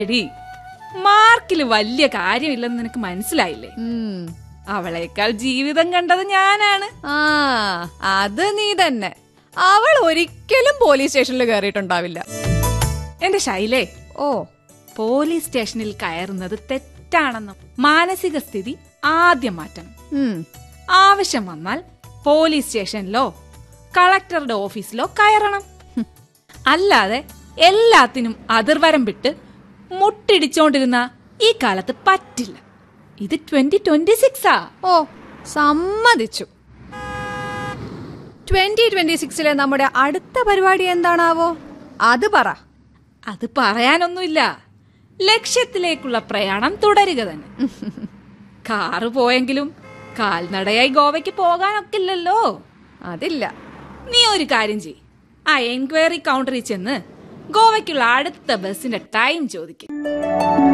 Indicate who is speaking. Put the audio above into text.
Speaker 1: എടി മാർക്കിൽ വലിയ കാര്യമില്ലെന്ന് നിനക്ക് മനസ്സിലായില്ലേ
Speaker 2: ഉം.
Speaker 1: അവളേക്കാൾ ജീവിതം കണ്ടത് ഞാനാണ്
Speaker 2: ആ അത് നീ തന്നെ അവൾ ഒരിക്കലും പോലീസ് സ്റ്റേഷനിൽ കയറിയിട്ടുണ്ടാവില്ല
Speaker 1: എന്റെ ശൈലേ
Speaker 2: ഓ
Speaker 1: പോലീസ് സ്റ്റേഷനിൽ കയറുന്നത് തെറ്റാണെന്നും മാനസിക സ്ഥിതി ആദ്യം മാറ്റണം
Speaker 2: ഉം.
Speaker 1: ആവശ്യം വന്നാൽ പോലീസ് സ്റ്റേഷനിലോ കളക്ടറുടെ ഓഫീസിലോ കയറണം ഹും. അല്ലാതെ എല്ലാത്തിനും അതിർവരം വിട്ട് മുട്ടിടിച്ചോണ്ടിരുന്ന ഈ കാലത്ത് പറ്റില്ല ഇത് ട്വന്റി ട്വന്റി സിക്സാ
Speaker 2: ഓ സമ്മതിച്ചു ട്വന്റി ട്വന്റി സിക്സിലെ നമ്മുടെ അടുത്ത പരിപാടി എന്താണാവോ അത് പറ
Speaker 1: അത് പറയാനൊന്നുമില്ല ലക്ഷ്യത്തിലേക്കുള്ള പ്രയാണം തുടരുക തന്നെ കാറ് പോയെങ്കിലും കാൽനടയായി ഗോവയ്ക്ക് പോകാനൊക്കില്ലല്ലോ
Speaker 2: അതില്ല
Speaker 1: നീ ഒരു കാര്യം ചെയ് ആ എൻക്വയറി കൗണ്ടറിൽ ചെന്ന് ഗോവയ്ക്കുള്ള അടുത്ത ബസ്സിന്റെ ടൈം ചോദിക്കും